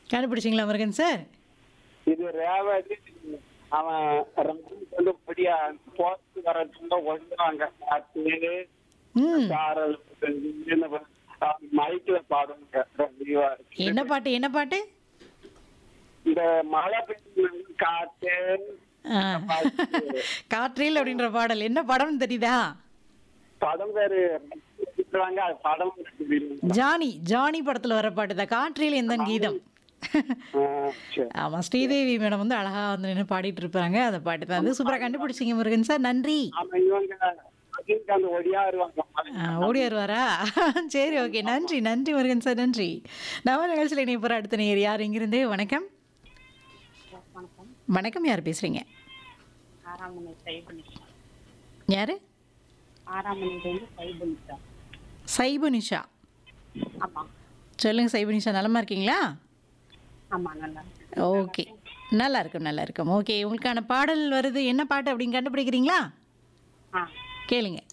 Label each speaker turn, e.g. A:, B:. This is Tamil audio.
A: கண்டுபிடிச்சிங்களா முருகன் சார்
B: இது ரேவதி அவன் ரமேஷ் வந்து படியா போஸ்ட் வரதுக்கு ஒழுங்குறாங்க காத்து
A: ம்
B: சாரல் மைக்ல பாடுங்க ரவிவா.
A: என்ன பாட்டு என்ன பாட்டு
B: இந்த மழை பெய்யும் காத்து
A: ஆ. காற்றில் அப்படின்ற பாடல் என்ன படம்னு தெரியுதா
B: படம் பேரு சொல்றாங்க அது படம் தெரியல.
A: ஜானி ஜானி படத்துல வர பாட்டு தான் காற்றில் எந்த கீதம்
B: ஆ, சரி.
A: ஆமா ஸ்ரீதேவி மேடம் வந்து அழகா வந்து நின்று பாடிட்டு இருப்பாங்க அந்த பாட்டு தான் வந்து சூப்பரா கண்டுபிடிச்சிங்க முருகன் சார் நன்றி
B: ஆமா இவங்க ரஜினிகாந்த் ஒடியா வருவாங்க
A: ஆ, ஓடி வருவாரா சரி ஓகே நன்றி நன்றி முருகன் சார் நன்றி நம்ம நிகழ்ச்சியில் இணைய போகிற அடுத்த நேர் யார் இங்கிருந்து வணக்கம் வணக்கம் யார் பேசுறீங்க
C: ஆறாம் மணி சைபனிஷா
A: யாரு
C: ஆறாம் மணிலேருந்து சைபனிஷா
A: சைபு நிஷா
C: ஆமா
A: சொல்லுங்க சைபு நிஷா நலமா இருக்கீங்களா
C: ஆமா நல்லா இருக்கு.
A: ஓகே நல்லா இருக்கும் நல்லா இருக்கும் ஓகே உங்களுக்கான பாடல் வருது என்ன பாட்டு அப்படின்னு கண்டுபிடிக்கிறீங்களா
C: ஆ
A: கேளுங்க